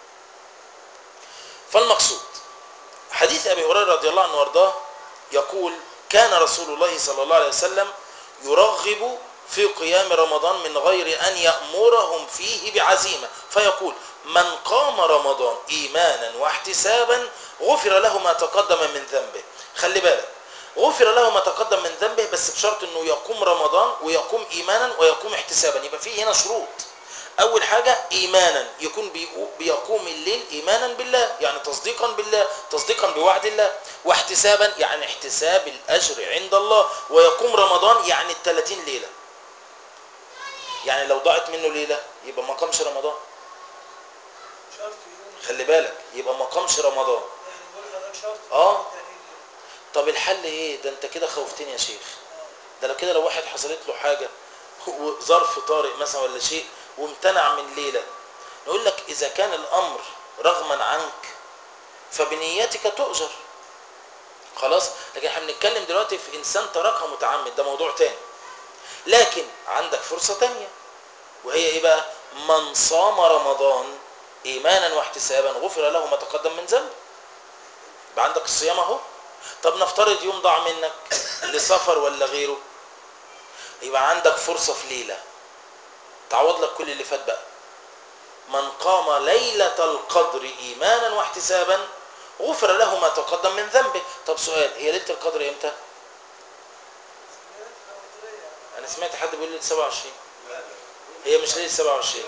فالمقصود حديث ابي هريره رضي الله عنه وارضاه يقول كان رسول الله صلى الله عليه وسلم يرغب في قيام رمضان من غير ان يامرهم فيه بعزيمه فيقول من قام رمضان ايمانا واحتسابا غفر له ما تقدم من ذنبه خلي بالك غفر له ما تقدم من ذنبه بس بشرط انه يقوم رمضان ويقوم ايمانا ويقوم احتسابا يبقى في هنا شروط اول حاجه ايمانا يكون بيقو- بيقوم الليل ايمانا بالله يعني تصديقا بالله تصديقا بوعد الله واحتسابا يعني احتساب الاجر عند الله ويقوم رمضان يعني ال 30 ليله يعني لو ضاعت منه ليله يبقى ما قامش رمضان شرط يوم خلي بالك يبقى ما قامش رمضان يعني بقول لحضرتك شرط آه. يوم التهجد. طب الحل ايه ده انت كده خوفتني يا شيخ ده لو كده لو واحد حصلت له حاجه ظرف طارئ مثلا ولا شيء وامتنع من ليله نقول لك اذا كان الامر رغما عنك فبنيتك تؤجر خلاص لكن احنا بنتكلم دلوقتي في انسان تركها متعمد ده موضوع تاني لكن عندك فرصة تانية وهي ايه بقى من صام رمضان ايمانا واحتسابا غفر له ما تقدم من ذنبه يبقى عندك الصيام اهو طب نفترض يوم ضاع منك لسفر ولا غيره يبقى عندك فرصة في ليلة تعوض لك كل اللي فات بقى من قام ليلة القدر إيمانا واحتسابا غفر له ما تقدم من ذنبه طب سؤال هي ليلة القدر امتى انا سمعت حد بيقول ليلة 27 هي مش ليلة 27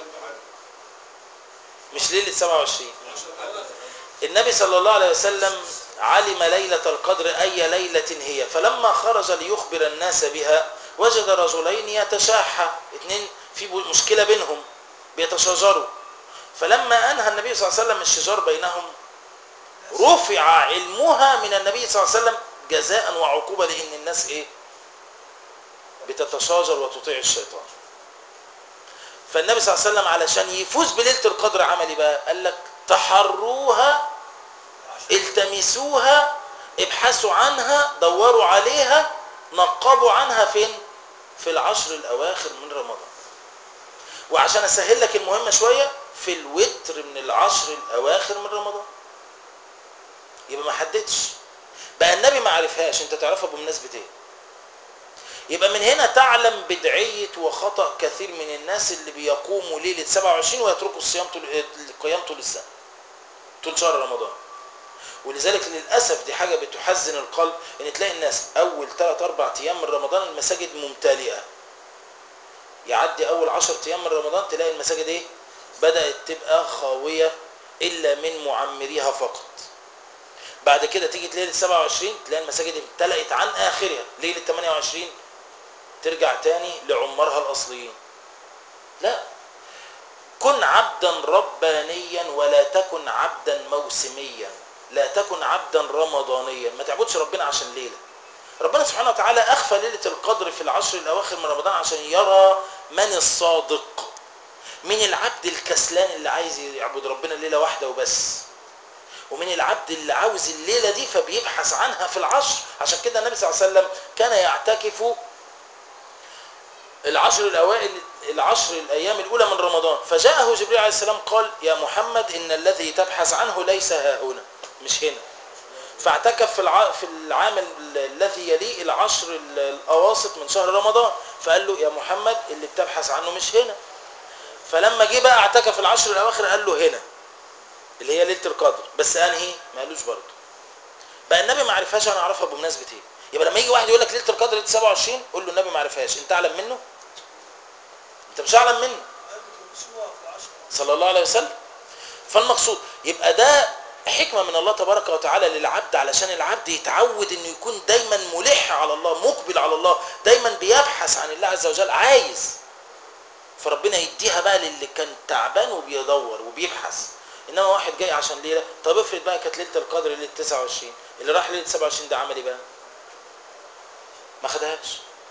مش ليلة 27 النبي صلى الله عليه وسلم علم ليلة القدر أي ليلة هي فلما خرج ليخبر الناس بها وجد رجلين يتشاحا اتنين في مشكلة بينهم بيتشاجروا فلما أنهى النبي صلى الله عليه وسلم الشجار بينهم رفع علمها من النبي صلى الله عليه وسلم جزاء وعقوبة لأن الناس إيه بتتشاجر وتطيع الشيطان فالنبي صلى الله عليه وسلم علشان يفوز بليلة القدر عمل ايه بقى قال لك تحروها التمسوها ابحثوا عنها دوروا عليها نقبوا عنها فين في العشر الاواخر من رمضان وعشان اسهل لك المهمة شوية في الوتر من العشر الاواخر من رمضان يبقى ما حددش بقى النبي ما عرفهاش انت تعرفها بمناسبة ايه يبقى من هنا تعلم بدعية وخطأ كثير من الناس اللي بيقوموا ليلة 27 ويتركوا الصيام طول القيام طول السنة طول شهر رمضان ولذلك للأسف دي حاجة بتحزن القلب ان تلاقي الناس اول 3 4 ايام من رمضان المساجد ممتلئة يعدي اول 10 ايام من رمضان تلاقي المساجد ايه بدأت تبقى خاوية الا من معمريها فقط بعد كده تيجي ليلة 27 تلاقي المساجد امتلأت عن اخرها ليلة 28 ترجع تاني لعمرها الاصليين لا كن عبدا ربانيا ولا تكن عبدا موسميا لا تكن عبدا رمضانيا ما تعبدش ربنا عشان ليله ربنا سبحانه وتعالى اخفى ليله القدر في العشر الاواخر من رمضان عشان يرى من الصادق من العبد الكسلان اللي عايز يعبد ربنا ليله واحده وبس ومن العبد اللي عاوز الليله دي فبيبحث عنها في العشر عشان كده النبي صلى الله عليه وسلم كان يعتكف العشر الاوائل العشر الايام الاولى من رمضان فجاءه جبريل عليه السلام قال يا محمد ان الذي تبحث عنه ليس ها هنا مش هنا فاعتكف في الع... في العام ال- الذي يليه العشر ال- الاواسط من شهر رمضان فقال له يا محمد اللي بتبحث عنه مش هنا فلما جه بقى اعتكف العشر الاواخر قال له هنا اللي هي ليله القدر بس انهي ما قالوش برضه بقى النبي ما عرفهاش انا اعرفها بمناسبه ايه يبقى لما يجي واحد يقول لك ليله القدر ليله 27 قول له النبي ما عرفهاش انت اعلم منه انت مش اعلم منه صلى الله عليه وسلم فالمقصود يبقى ده حكمة من الله تبارك وتعالى للعبد علشان العبد يتعود انه يكون دايما ملح على الله مقبل على الله دايما بيبحث عن الله عز وجل عايز فربنا يديها بقى للي كان تعبان وبيدور وبيبحث انما واحد جاي عشان ليله طب افرض بقى كانت ليله القدر ليله 29 اللي راح ليله 27 ده عمل ايه بقى ما خدهاش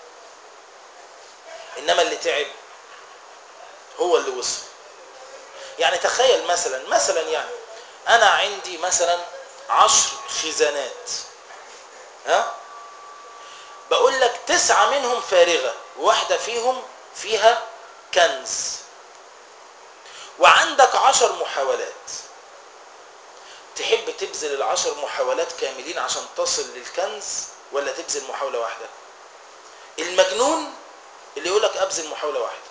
انما اللي تعب هو اللي وصل يعني تخيل مثلا مثلا يعني انا عندي مثلا عشر خزانات ها بقول لك تسعة منهم فارغة وواحدة فيهم فيها كنز وعندك عشر محاولات تحب تبذل العشر محاولات كاملين عشان تصل للكنز ولا تبذل محاولة واحدة المجنون اللي يقول لك ابذل محاولة واحدة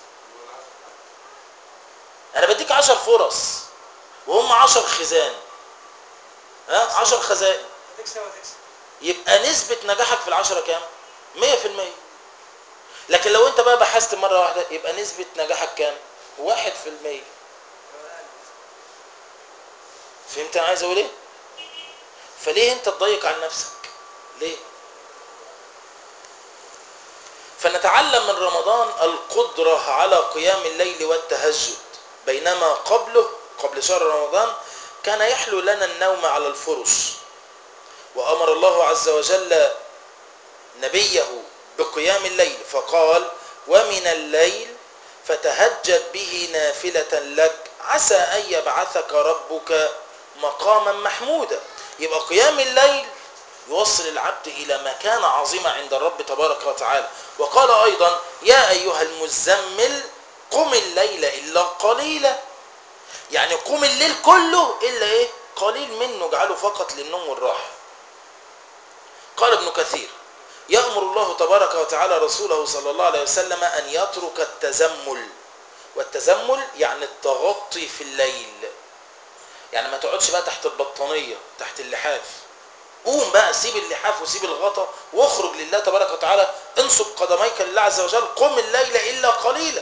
انا بديك عشر فرص وهم عشر خزان ها عشر خزائن هتكسب هتكسب يبقى نسبة نجاحك في العشرة كام مية في المية لكن لو انت بقى بحثت مرة واحدة يبقى نسبة نجاحك كام واحد في المية فهمت انا عايز اقول ايه فليه انت تضيق عن نفسك ليه فنتعلم من رمضان القدرة على قيام الليل والتهجد بينما قبله قبل شهر رمضان كان يحلو لنا النوم على الفرش وأمر الله عز وجل نبيه بقيام الليل فقال ومن الليل فتهجد به نافلة لك عسى أن يبعثك ربك مقاما محمودا يبقى قيام الليل يوصل العبد إلى مكانة عظيمة عند الرب تبارك وتعالى وقال أيضا يا أيها المزمل قم الليل إلا قليلا يعني قم الليل كله إلا إيه قليل منه اجعله فقط للنوم والراحة قال ابن كثير يأمر الله تبارك وتعالى رسوله صلى الله عليه وسلم أن يترك التزمل والتزمل يعني التغطي في الليل يعني ما تقعدش بقى تحت البطانية تحت اللحاف قوم بقى سيب اللحاف وسيب الغطا واخرج لله تبارك وتعالى انصب قدميك لله عز وجل قم الليل إلا قليلا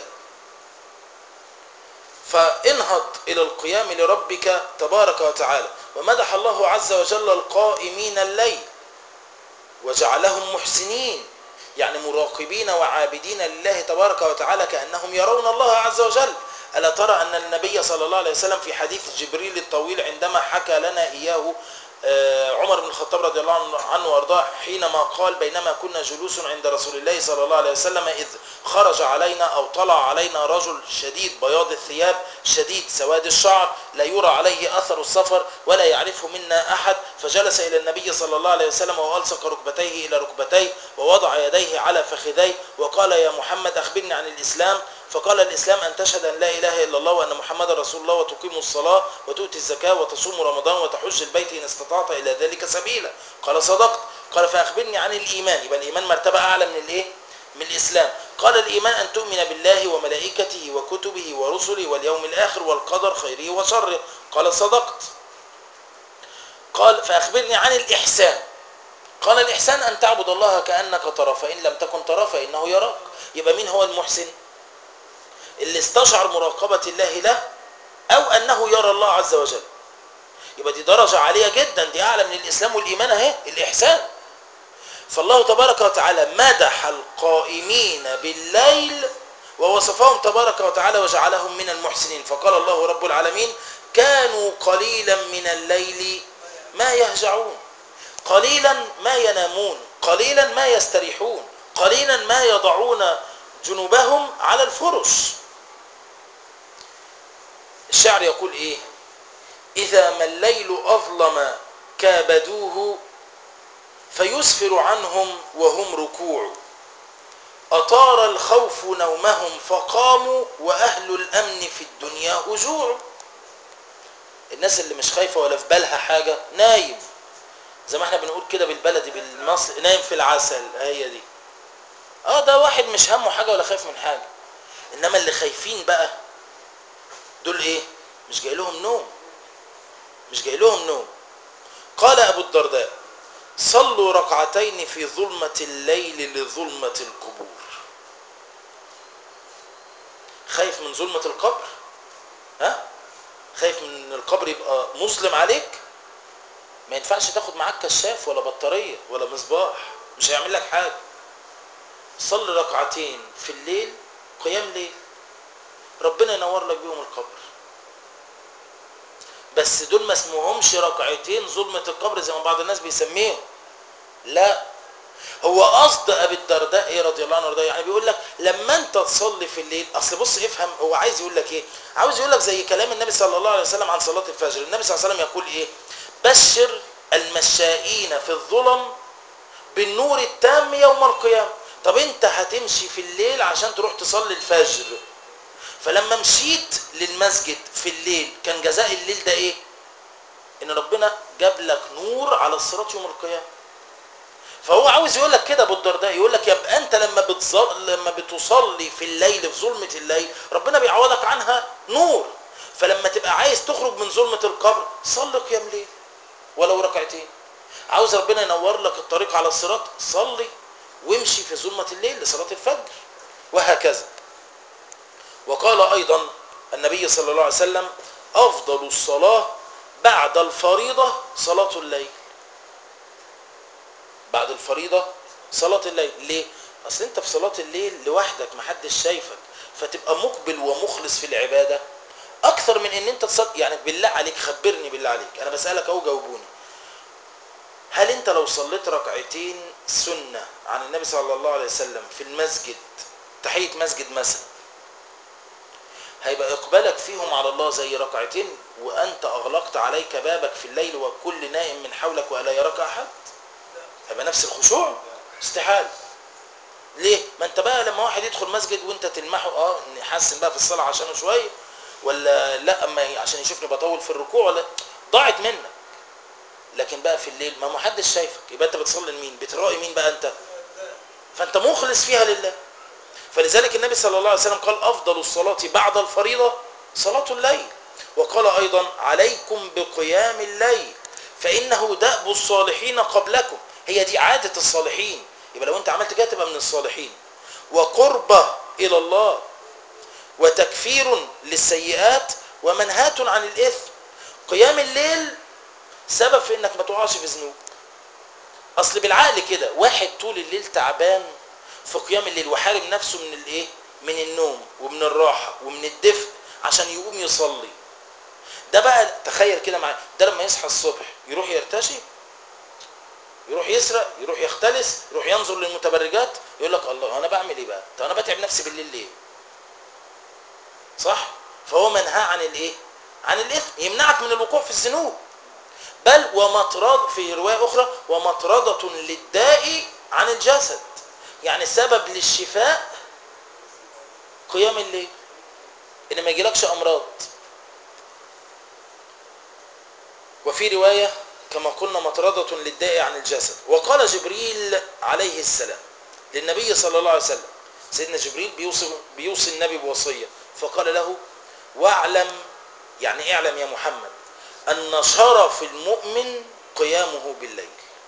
فانهض إلى القيام لربك تبارك وتعالى ومدح الله عز وجل القائمين الليل وجعلهم محسنين يعني مراقبين وعابدين لله تبارك وتعالى كأنهم يرون الله عز وجل ألا ترى أن النبي صلى الله عليه وسلم في حديث جبريل الطويل عندما حكى لنا إياه عمر بن الخطاب رضي الله عنه وارضاه حينما قال بينما كنا جلوس عند رسول الله صلى الله عليه وسلم إذ خرج علينا أو طلع علينا رجل شديد بياض الثياب شديد سواد الشعر لا يرى عليه أثر السفر ولا يعرفه منا أحد فجلس إلى النبي صلى الله عليه وسلم وألصق ركبتيه إلى ركبتيه ووضع يديه على فخذيه وقال يا محمد أخبرني عن الإسلام فقال الإسلام أن تشهد أن لا إله إلا الله وأن محمد رسول الله وتقيم الصلاة وتؤتي الزكاة وتصوم رمضان وتحج البيت إن استطعت إلى ذلك سبيلا قال صدقت قال فأخبرني عن الإيمان يبقى الإيمان مرتبة أعلى من الإيه؟ من الإسلام قال الإيمان أن تؤمن بالله وملائكته وكتبه ورسله واليوم الآخر والقدر خيره وشره قال صدقت قال فأخبرني عن الإحسان قال الإحسان أن تعبد الله كأنك ترى فإن لم تكن ترى فإنه يراك يبقى مين هو المحسن اللي استشعر مراقبة الله له أو أنه يرى الله عز وجل يبقى دي درجة عالية جدا دي أعلى من الإسلام والإيمان أهي الإحسان فالله تبارك وتعالى مدح القائمين بالليل ووصفهم تبارك وتعالى وجعلهم من المحسنين فقال الله رب العالمين كانوا قليلا من الليل ما يهجعون قليلا ما ينامون قليلا ما يستريحون قليلا ما يضعون جنوبهم على الفرش الشعر يقول ايه اذا ما الليل اظلم كابدوه فيسفر عنهم وهم ركوع اطار الخوف نومهم فقاموا واهل الامن في الدنيا هجوع الناس اللي مش خايفه ولا في بالها حاجه نايم زي ما احنا بنقول كده بالبلدي بالمصري نايم في العسل هي دي اه ده واحد مش همه حاجه ولا خايف من حاجه انما اللي خايفين بقى دول ايه مش جاي لهم نوم مش جاي لهم نوم قال ابو الدرداء صلوا ركعتين في ظلمة الليل لظلمة القبور خايف من ظلمة القبر ها خايف من القبر يبقى مظلم عليك ما ينفعش تاخد معاك كشاف ولا بطارية ولا مصباح مش هيعمل لك حاجة صل ركعتين في الليل قيام ليل ربنا ينور لك بيهم القبر بس دول ما اسمهمش ركعتين ظلمة القبر زي ما بعض الناس بيسميهم لا هو قصد ابي الدرداء ايه رضي الله عنه وارضاه يعني بيقول لك لما انت تصلي في الليل اصل بص افهم هو عايز يقول لك ايه عاوز يقول لك زي كلام النبي صلى الله عليه وسلم عن صلاه الفجر النبي صلى الله عليه وسلم يقول ايه بشر المشائين في الظلم بالنور التام يوم القيامه طب انت هتمشي في الليل عشان تروح تصلي الفجر فلما مشيت للمسجد في الليل كان جزاء الليل ده ايه ان ربنا جاب لك نور على الصراط يوم القيامه فهو عاوز يقول لك كده ابو الدرداء يقول لك يبقى انت لما بتصل لما بتصلي في الليل في ظلمه الليل ربنا بيعوضك عنها نور فلما تبقى عايز تخرج من ظلمه القبر صلي قيام ليل ولو ركعتين عاوز ربنا ينور لك الطريق على الصراط صلي وامشي في ظلمه الليل لصلاه الفجر وهكذا وقال ايضا النبي صلى الله عليه وسلم افضل الصلاه بعد الفريضه صلاه الليل بعد الفريضة صلاة الليل ليه؟ أصل أنت في صلاة الليل لوحدك محدش شايفك فتبقى مقبل ومخلص في العبادة أكثر من إن أنت تصلي يعني بالله عليك خبرني بالله عليك أنا بسألك أهو جاوبوني هل أنت لو صليت ركعتين سنة عن النبي صلى الله عليه وسلم في المسجد تحية مسجد مثلا هيبقى اقبالك فيهم على الله زي ركعتين وانت اغلقت عليك بابك في الليل وكل نائم من حولك ولا يراك احد هيبقى نفس الخشوع استحال ليه ما انت بقى لما واحد يدخل مسجد وانت تلمحه اه نحسن بقى في الصلاه عشانه شويه ولا لا اما ي- عشان يشوفني بطول في الركوع ولا ضاعت منك لكن بقى في الليل ما محدش شايفك يبقى انت بتصلي لمين بترائي مين بقى انت فانت مخلص فيها لله فلذلك النبي صلى الله عليه وسلم قال افضل الصلاه بعد الفريضه صلاه الليل وقال ايضا عليكم بقيام الليل فانه دأب الصالحين قبلكم هي دي عاده الصالحين يبقى لو انت عملت كده تبقى من الصالحين وقربه الى الله وتكفير للسيئات ومنهاة عن الاثم قيام الليل سبب في انك ما تقعش في ذنوب اصل بالعقل كده واحد طول الليل تعبان في قيام الليل وحارم نفسه من الايه من النوم ومن الراحه ومن الدفء عشان يقوم يصلي ده بقى تخيل كده معايا ده لما يصحى الصبح يروح يرتشي يروح يسرق يروح يختلس يروح ينظر للمتبرجات يقول لك الله انا بعمل ايه بقى طب انا بتعب نفسي بالليل ليه صح فهو منهى عن الايه عن الاثم يمنعك من الوقوع في الذنوب بل ومطرد في روايه اخرى ومطرده للداء عن الجسد يعني سبب للشفاء قيام الليل ان ما يجيلكش امراض وفي روايه كما قلنا مطرده للداء عن الجسد وقال جبريل عليه السلام للنبي صلى الله عليه وسلم سيدنا جبريل بيوصي بيوصي النبي بوصيه فقال له واعلم يعني اعلم يا محمد ان شرف المؤمن قيامه بالليل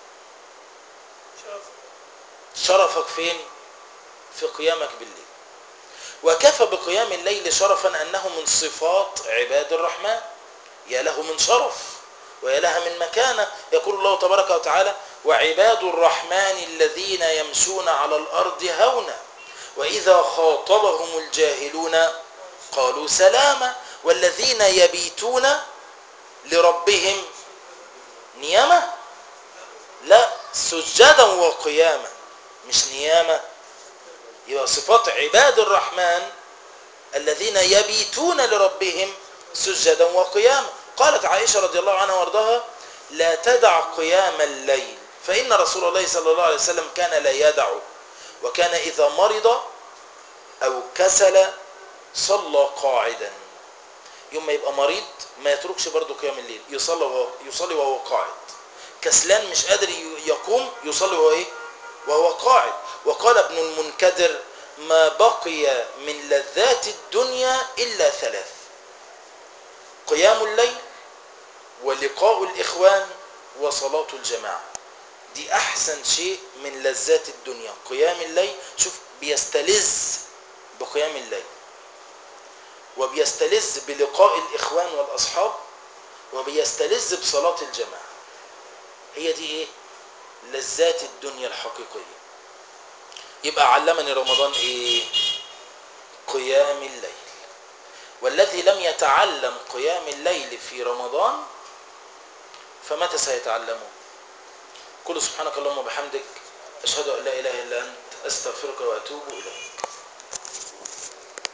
شوف شرفك فين في قيامك بالليل وكفى بقيام الليل شرفا انه من صفات عباد الرحمن يا له من شرف ويا لها من مكانه يقول الله تبارك وتعالى وعباد الرحمن الذين يمشون على الارض هونا واذا خاطبهم الجاهلون قالوا سلاما والذين يبيتون لربهم نيامه لا سجدا وقياما مش نيامه يبقى صفات عباد الرحمن الذين يبيتون لربهم سجدا وقياما قالت عائشة رضي الله عنها وارضاها لا تدع قيام الليل فإن رسول الله صلى الله عليه وسلم كان لا يدع وكان إذا مرض أو كسل صلى قاعدا يوم ما يبقى مريض ما يتركش برضه قيام الليل يصلي وهو يصلي وهو قاعد كسلان مش قادر يقوم يصلي وهو ايه وهو قاعد وقال ابن المنكدر ما بقي من لذات الدنيا إلا ثلاث قيام الليل ولقاء الإخوان وصلاة الجماعة دي أحسن شيء من لذات الدنيا قيام الليل شوف بيستلذ بقيام الليل وبيستلذ بلقاء الإخوان والأصحاب وبيستلذ بصلاة الجماعة هي دي إيه لذات الدنيا الحقيقية يبقى علمني رمضان إيه قيام الليل والذي لم يتعلم قيام الليل في رمضان فمتى سيتعلمه قل سبحانك اللهم وبحمدك أشهد أن لا إله إلا أنت أستغفرك وأتوب إليك